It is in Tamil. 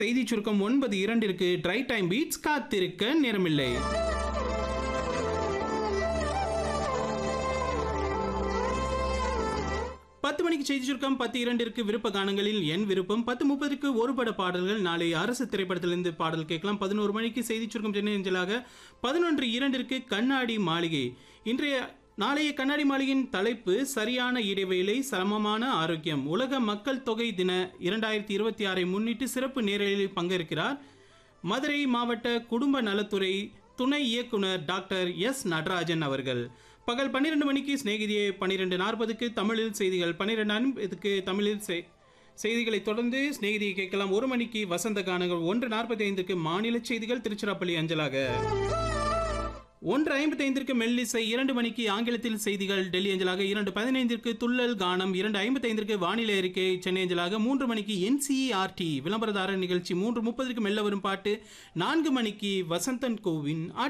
செய்தி சுருக்கம் ஒன்பது இரண்டிற்கு ட்ரை டைம் பீட்ஸ் காத்திருக்க நேரமில்லை பத்து மணிக்கு செய்தி சுருக்கம் பத்து இரண்டிற்கு விருப்ப கானங்களில் என் விருப்பம் பத்து முப்பதுக்கு ஒரு பட பாடல்கள் நாளை அரசு திரைப்படத்திலிருந்து பாடல் கேட்கலாம் பதினோரு மணிக்கு செய்தி சுருக்கம் சென்னை அஞ்சலாக பதினொன்று இரண்டிற்கு கண்ணாடி மாளிகை இன்றைய நாளைய கண்ணாடி மாளிகையின் தலைப்பு சரியான இடைவேளை சமமான ஆரோக்கியம் உலக மக்கள் தொகை தின இரண்டாயிரத்தி இருபத்தி ஆறை முன்னிட்டு சிறப்பு நேரலில் பங்கேற்கிறார் மதுரை மாவட்ட குடும்ப நலத்துறை துணை இயக்குனர் டாக்டர் எஸ் நடராஜன் அவர்கள் பகல் பன்னிரெண்டு மணிக்கு சிநேகிதியை பன்னிரெண்டு நாற்பதுக்கு தமிழில் செய்திகள் பன்னிரெண்டு ஐம்பதுக்கு தமிழில் செய்- செய்திகளை தொடர்ந்து சிநேகிதியை கேட்கலாம் ஒரு மணிக்கு வசந்த கானங்கள் ஒன்று நாற்பத்தி ஐந்துக்கு மாநில செய்திகள் திருச்சிராப்பள்ளி அஞ்சலாக ஒன்று ஐம்பத்தி ஐந்திற்கு மெல்லிசை இரண்டு மணிக்கு ஆங்கிலத்தில் செய்திகள் டெல்லி அஞ்சலாக இரண்டு பதினைந்திற்கு துள்ளல் கானம் இரண்டு ஐம்பத்தி ஐந்திற்கு வானிலை அறிக்கை சென்னை அஞ்சலாக மூன்று மணிக்கு என்சிஆர்டி விளம்பரதாரர் நிகழ்ச்சி மூன்று முப்பதுக்கு மெல்ல வரும் பாட்டு நான்கு மணிக்கு வசந்தன் கோவின்